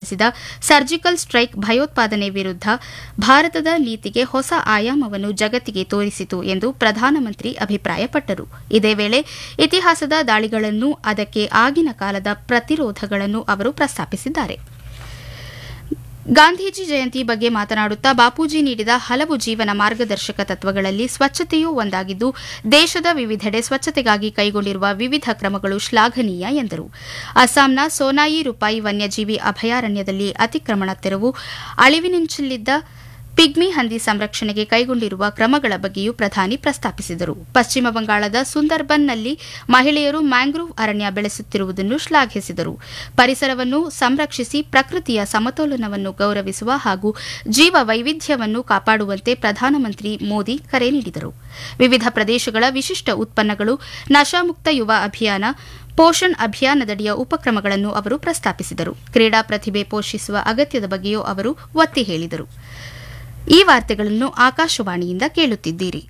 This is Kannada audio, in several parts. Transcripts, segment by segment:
ನಡೆಸಿದ ಸರ್ಜಿಕಲ್ ಸ್ಟ್ರೈಕ್ ಭಯೋತ್ಪಾದನೆ ವಿರುದ್ಧ ಭಾರತದ ನೀತಿಗೆ ಹೊಸ ಆಯಾಮವನ್ನು ಜಗತ್ತಿಗೆ ತೋರಿಸಿತು ಎಂದು ಪ್ರಧಾನಮಂತ್ರಿ ಅಭಿಪ್ರಾಯಪಟ್ಟರು ಇದೇ ವೇಳೆ ಇತಿಹಾಸದ ದಾಳಿಗಳನ್ನು ಅದಕ್ಕೆ ಆಗಿನ ಕಾಲದ ಪ್ರತಿರೋಧಗಳನ್ನು ಅವರು ಪ್ರಸ್ತಾಪಿಸಿದ್ದಾರೆ ಗಾಂಧೀಜಿ ಜಯಂತಿ ಬಗ್ಗೆ ಮಾತನಾಡುತ್ತಾ ಬಾಪೂಜಿ ನೀಡಿದ ಹಲವು ಜೀವನ ಮಾರ್ಗದರ್ಶಕ ತತ್ವಗಳಲ್ಲಿ ಸ್ವಚ್ಛತೆಯೂ ಒಂದಾಗಿದ್ದು ದೇಶದ ವಿವಿಧೆಡೆ ಸ್ವಚ್ಛತೆಗಾಗಿ ಕೈಗೊಂಡಿರುವ ವಿವಿಧ ಕ್ರಮಗಳು ಶ್ಲಾಘನೀಯ ಎಂದರು ಅಸ್ಸಾಂನ ಸೋನಾಯಿ ರೂಪಾಯಿ ವನ್ಯಜೀವಿ ಅಭಯಾರಣ್ಯದಲ್ಲಿ ಅತಿಕ್ರಮಣ ತೆರವು ಅಳಿವಿನಿಂಚಲಿದ್ದ ಪಿಗ್ಮಿ ಹಂದಿ ಸಂರಕ್ಷಣೆಗೆ ಕೈಗೊಂಡಿರುವ ಕ್ರಮಗಳ ಬಗ್ಗೆಯೂ ಪ್ರಧಾನಿ ಪ್ರಸ್ತಾಪಿಸಿದರು ಪಶ್ಚಿಮ ಬಂಗಾಳದ ಸುಂದರ್ಬನ್ನಲ್ಲಿ ಮಹಿಳೆಯರು ಮ್ಯಾಂಗ್ರೋವ್ ಅರಣ್ಯ ಬೆಳೆಸುತ್ತಿರುವುದನ್ನು ಶ್ಲಾಘಿಸಿದರು ಪರಿಸರವನ್ನು ಸಂರಕ್ಷಿಸಿ ಪ್ರಕೃತಿಯ ಸಮತೋಲನವನ್ನು ಗೌರವಿಸುವ ಹಾಗೂ ಜೀವ ವೈವಿಧ್ಯವನ್ನು ಕಾಪಾಡುವಂತೆ ಪ್ರಧಾನಮಂತ್ರಿ ಮೋದಿ ಕರೆ ನೀಡಿದರು ವಿವಿಧ ಪ್ರದೇಶಗಳ ವಿಶಿಷ್ಟ ಉತ್ಪನ್ನಗಳು ನಶಾಮುಕ್ತ ಯುವ ಅಭಿಯಾನ ಪೋಷಣ್ ಅಭಿಯಾನದಡಿಯ ಉಪಕ್ರಮಗಳನ್ನು ಅವರು ಪ್ರಸ್ತಾಪಿಸಿದರು ಕ್ರೀಡಾ ಪ್ರತಿಭೆ ಪೋಷಿಸುವ ಅಗತ್ಯದ ಬಗ್ಗೆಯೂ ಅವರು ಒತ್ತಿ ಹೇಳಿದರು ಈ ವಾರ್ತೆಗಳನ್ನು ಆಕಾಶವಾಣಿಯಿಂದ ಕೇಳುತ್ತಿದ್ದೀರಿ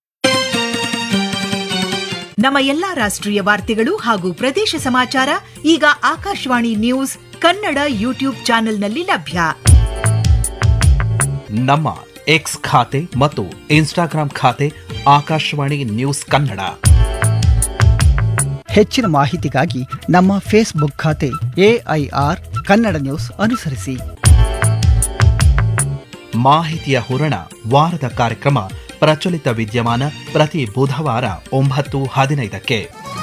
ನಮ್ಮ ಎಲ್ಲಾ ರಾಷ್ಟ್ರೀಯ ವಾರ್ತೆಗಳು ಹಾಗೂ ಪ್ರದೇಶ ಸಮಾಚಾರ ಈಗ ಆಕಾಶವಾಣಿ ನ್ಯೂಸ್ ಕನ್ನಡ ಯೂಟ್ಯೂಬ್ ಚಾನೆಲ್ನಲ್ಲಿ ಲಭ್ಯ ನಮ್ಮ ಎಕ್ಸ್ ಖಾತೆ ಮತ್ತು ಇನ್ಸ್ಟಾಗ್ರಾಂ ಖಾತೆ ಆಕಾಶವಾಣಿ ನ್ಯೂಸ್ ಕನ್ನಡ ಹೆಚ್ಚಿನ ಮಾಹಿತಿಗಾಗಿ ನಮ್ಮ ಫೇಸ್ಬುಕ್ ಖಾತೆ ಎಐಆರ್ ಕನ್ನಡ ನ್ಯೂಸ್ ಅನುಸರಿಸಿ ಮಾಹಿತಿಯ ಹೂರಣ ವಾರದ ಕಾರ್ಯಕ್ರಮ ಪ್ರಚಲಿತ ವಿದ್ಯಮಾನ ಪ್ರತಿ ಬುಧವಾರ ಒಂಬತ್ತು ಹದಿನೈದಕ್ಕೆ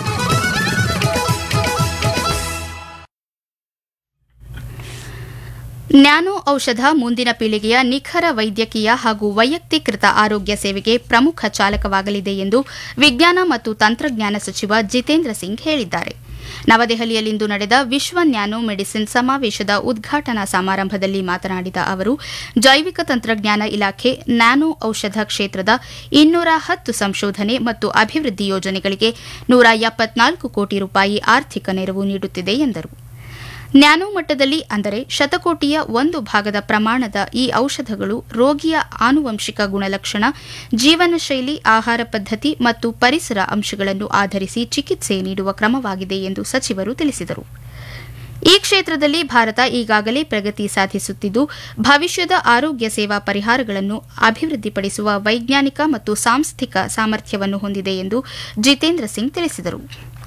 ನ್ಯಾನೋ ಔಷಧ ಮುಂದಿನ ಪೀಳಿಗೆಯ ನಿಖರ ವೈದ್ಯಕೀಯ ಹಾಗೂ ವೈಯಕ್ತೀಕೃತ ಆರೋಗ್ಯ ಸೇವೆಗೆ ಪ್ರಮುಖ ಚಾಲಕವಾಗಲಿದೆ ಎಂದು ವಿಜ್ಞಾನ ಮತ್ತು ತಂತ್ರಜ್ಞಾನ ಸಚಿವ ಜಿತೇಂದ್ರ ಸಿಂಗ್ ಹೇಳಿದ್ದಾರೆ ನವದೆಹಲಿಯಲ್ಲಿಂದು ನಡೆದ ವಿಶ್ವ ನ್ಯಾನೋ ಮೆಡಿಸಿನ್ ಸಮಾವೇಶದ ಉದ್ಘಾಟನಾ ಸಮಾರಂಭದಲ್ಲಿ ಮಾತನಾಡಿದ ಅವರು ಜೈವಿಕ ತಂತ್ರಜ್ಞಾನ ಇಲಾಖೆ ನ್ಯಾನೋ ಔಷಧ ಕ್ಷೇತ್ರದ ಇನ್ನೂರ ಹತ್ತು ಸಂಶೋಧನೆ ಮತ್ತು ಅಭಿವೃದ್ಧಿ ಯೋಜನೆಗಳಿಗೆ ನೂರ ಎಪ್ಪತ್ನಾಲ್ಕು ಕೋಟಿ ರೂಪಾಯಿ ಆರ್ಥಿಕ ನೆರವು ನೀಡುತ್ತಿದೆ ಎಂದರು ನ್ಯಾನೋ ಮಟ್ಟದಲ್ಲಿ ಅಂದರೆ ಶತಕೋಟಿಯ ಒಂದು ಭಾಗದ ಪ್ರಮಾಣದ ಈ ಔಷಧಗಳು ರೋಗಿಯ ಆನುವಂಶಿಕ ಗುಣಲಕ್ಷಣ ಜೀವನ ಶೈಲಿ ಆಹಾರ ಪದ್ಧತಿ ಮತ್ತು ಪರಿಸರ ಅಂಶಗಳನ್ನು ಆಧರಿಸಿ ಚಿಕಿತ್ಸೆ ನೀಡುವ ಕ್ರಮವಾಗಿದೆ ಎಂದು ಸಚಿವರು ತಿಳಿಸಿದರು ಈ ಕ್ಷೇತ್ರದಲ್ಲಿ ಭಾರತ ಈಗಾಗಲೇ ಪ್ರಗತಿ ಸಾಧಿಸುತ್ತಿದ್ದು ಭವಿಷ್ಯದ ಆರೋಗ್ಯ ಸೇವಾ ಪರಿಹಾರಗಳನ್ನು ಅಭಿವೃದ್ಧಿಪಡಿಸುವ ವೈಜ್ಞಾನಿಕ ಮತ್ತು ಸಾಂಸ್ಥಿಕ ಸಾಮರ್ಥ್ಯವನ್ನು ಹೊಂದಿದೆ ಎಂದು ಜಿತೇಂದ್ರ ಸಿಂಗ್ ತಿಳಿಸಿದರು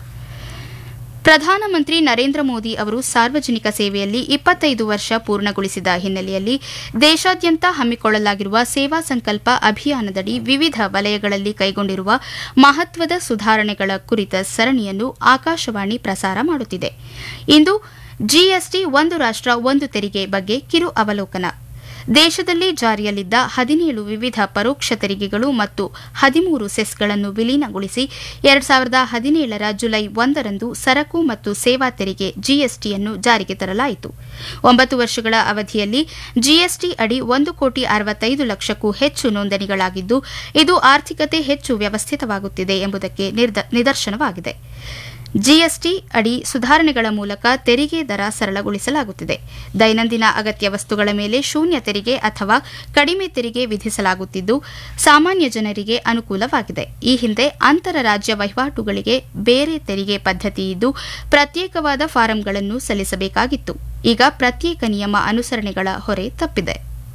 ಪ್ರಧಾನಮಂತ್ರಿ ನರೇಂದ್ರ ಮೋದಿ ಅವರು ಸಾರ್ವಜನಿಕ ಸೇವೆಯಲ್ಲಿ ಇಪ್ಪತ್ತೈದು ವರ್ಷ ಪೂರ್ಣಗೊಳಿಸಿದ ಹಿನ್ನೆಲೆಯಲ್ಲಿ ದೇಶಾದ್ಯಂತ ಹಮ್ಮಿಕೊಳ್ಳಲಾಗಿರುವ ಸೇವಾ ಸಂಕಲ್ಪ ಅಭಿಯಾನದಡಿ ವಿವಿಧ ವಲಯಗಳಲ್ಲಿ ಕೈಗೊಂಡಿರುವ ಮಹತ್ವದ ಸುಧಾರಣೆಗಳ ಕುರಿತ ಸರಣಿಯನ್ನು ಆಕಾಶವಾಣಿ ಪ್ರಸಾರ ಮಾಡುತ್ತಿದೆ ಇಂದು ಜಿಎಸ್ಟಿ ಒಂದು ರಾಷ್ಟ ಒಂದು ತೆರಿಗೆ ಬಗ್ಗೆ ಕಿರು ಅವಲೋಕನ ದೇಶದಲ್ಲಿ ಜಾರಿಯಲ್ಲಿದ್ದ ಹದಿನೇಳು ವಿವಿಧ ಪರೋಕ್ಷ ತೆರಿಗೆಗಳು ಮತ್ತು ಹದಿಮೂರು ಸೆಸ್ಗಳನ್ನು ವಿಲೀನಗೊಳಿಸಿ ಎರಡ್ ಸಾವಿರದ ಹದಿನೇಳರ ಜುಲೈ ಒಂದರಂದು ಸರಕು ಮತ್ತು ಸೇವಾ ತೆರಿಗೆ ಜಿಎಸ್ಟಿಯನ್ನು ಜಾರಿಗೆ ತರಲಾಯಿತು ಒಂಬತ್ತು ವರ್ಷಗಳ ಅವಧಿಯಲ್ಲಿ ಜಿಎಸ್ಟಿ ಅಡಿ ಒಂದು ಕೋಟಿ ಅರವತ್ತೈದು ಲಕ್ಷಕ್ಕೂ ಹೆಚ್ಚು ನೋಂದಣಿಗಳಾಗಿದ್ದು ಇದು ಆರ್ಥಿಕತೆ ಹೆಚ್ಚು ವ್ಯವಸ್ಥಿತವಾಗುತ್ತಿದೆ ಎಂಬುದಕ್ಕೆ ನಿದರ್ಶನವಾಗಿದೆ ಜಿಎಸ್ಟಿ ಅಡಿ ಸುಧಾರಣೆಗಳ ಮೂಲಕ ತೆರಿಗೆ ದರ ಸರಳಗೊಳಿಸಲಾಗುತ್ತಿದೆ ದೈನಂದಿನ ಅಗತ್ಯ ವಸ್ತುಗಳ ಮೇಲೆ ಶೂನ್ಯ ತೆರಿಗೆ ಅಥವಾ ಕಡಿಮೆ ತೆರಿಗೆ ವಿಧಿಸಲಾಗುತ್ತಿದ್ದು ಸಾಮಾನ್ಯ ಜನರಿಗೆ ಅನುಕೂಲವಾಗಿದೆ ಈ ಹಿಂದೆ ಅಂತರ ರಾಜ್ಯ ವಹಿವಾಟುಗಳಿಗೆ ಬೇರೆ ತೆರಿಗೆ ಪದ್ಧತಿ ಇದ್ದು ಪ್ರತ್ಯೇಕವಾದ ಫಾರಂಗಳನ್ನು ಸಲ್ಲಿಸಬೇಕಾಗಿತ್ತು ಈಗ ಪ್ರತ್ಯೇಕ ನಿಯಮ ಅನುಸರಣೆಗಳ ಹೊರೆ ತಪ್ಪಿದೆ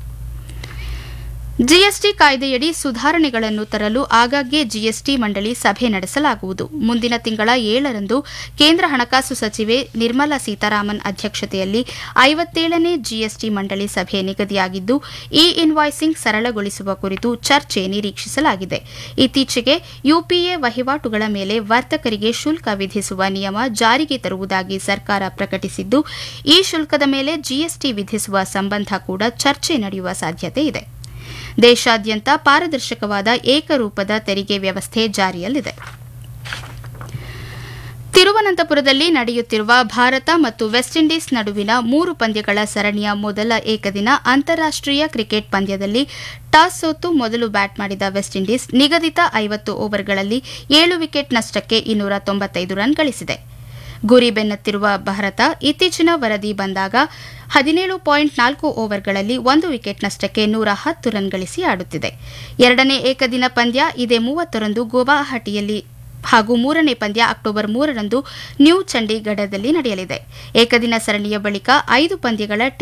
ಜಿಎಸ್ಟಿ ಕಾಯ್ದೆಯಡಿ ಸುಧಾರಣೆಗಳನ್ನು ತರಲು ಆಗಾಗ್ಗೆ ಜಿಎಸ್ಟಿ ಮಂಡಳಿ ಸಭೆ ನಡೆಸಲಾಗುವುದು ಮುಂದಿನ ತಿಂಗಳ ಏಳರಂದು ಕೇಂದ್ರ ಹಣಕಾಸು ಸಚಿವೆ ನಿರ್ಮಲಾ ಸೀತಾರಾಮನ್ ಅಧ್ಯಕ್ಷತೆಯಲ್ಲಿ ಐವತ್ತೇಳನೇ ಜಿಎಸ್ಟಿ ಮಂಡಳಿ ಸಭೆ ನಿಗದಿಯಾಗಿದ್ದು ಇ ಇನ್ವಾಯ್ಸಿಂಗ್ ಸರಳಗೊಳಿಸುವ ಕುರಿತು ಚರ್ಚೆ ನಿರೀಕ್ಷಿಸಲಾಗಿದೆ ಇತ್ತೀಚೆಗೆ ಯುಪಿಎ ವಹಿವಾಟುಗಳ ಮೇಲೆ ವರ್ತಕರಿಗೆ ಶುಲ್ಕ ವಿಧಿಸುವ ನಿಯಮ ಜಾರಿಗೆ ತರುವುದಾಗಿ ಸರ್ಕಾರ ಪ್ರಕಟಿಸಿದ್ದು ಈ ಶುಲ್ಕದ ಮೇಲೆ ಜಿಎಸ್ಟಿ ವಿಧಿಸುವ ಸಂಬಂಧ ಕೂಡ ಚರ್ಚೆ ನಡೆಯುವ ಸಾಧ್ಯತೆ ಇದೆ ದೇಶಾದ್ಯಂತ ಪಾರದರ್ಶಕವಾದ ಏಕರೂಪದ ತೆರಿಗೆ ವ್ಯವಸ್ಥೆ ಜಾರಿಯಲ್ಲಿದೆ ತಿರುವನಂತಪುರದಲ್ಲಿ ನಡೆಯುತ್ತಿರುವ ಭಾರತ ಮತ್ತು ವೆಸ್ಟ್ ಇಂಡೀಸ್ ನಡುವಿನ ಮೂರು ಪಂದ್ಯಗಳ ಸರಣಿಯ ಮೊದಲ ಏಕದಿನ ಅಂತಾರಾಷ್ಟೀಯ ಕ್ರಿಕೆಟ್ ಪಂದ್ಯದಲ್ಲಿ ಟಾಸ್ ಸೋತು ಮೊದಲು ಬ್ಯಾಟ್ ಮಾಡಿದ ವೆಸ್ಟ್ ಇಂಡೀಸ್ ನಿಗದಿತ ಐವತ್ತು ಓವರ್ಗಳಲ್ಲಿ ಏಳು ವಿಕೆಟ್ ನಷ್ಟಕ್ಕೆ ಇನ್ನೂರ ತೊಂಬತ್ತೈದು ರನ್ ಗಳಿಸಿದೆ ಗುರಿ ಬೆನ್ನತ್ತಿರುವ ಭಾರತ ಇತ್ತೀಚಿನ ವರದಿ ಬಂದಾಗ ಹದಿನೇಳು ಪಾಯಿಂಟ್ ನಾಲ್ಕು ಓವರ್ಗಳಲ್ಲಿ ಒಂದು ವಿಕೆಟ್ ನಷ್ಟಕ್ಕೆ ನೂರ ಹತ್ತು ರನ್ ಗಳಿಸಿ ಆಡುತ್ತಿದೆ ಎರಡನೇ ಏಕದಿನ ಪಂದ್ಯ ಇದೇ ಮೂವತ್ತರಂದು ಗುವಾಹಟಿಯಲ್ಲಿ ಹಾಗೂ ಮೂರನೇ ಪಂದ್ಯ ಅಕ್ಟೋಬರ್ ಮೂರರಂದು ನ್ಯೂ ಚಂಡೀಗಢದಲ್ಲಿ ನಡೆಯಲಿದೆ ಏಕದಿನ ಸರಣಿಯ ಬಳಿಕ ಐದು ಪಂದ್ಯಗಳ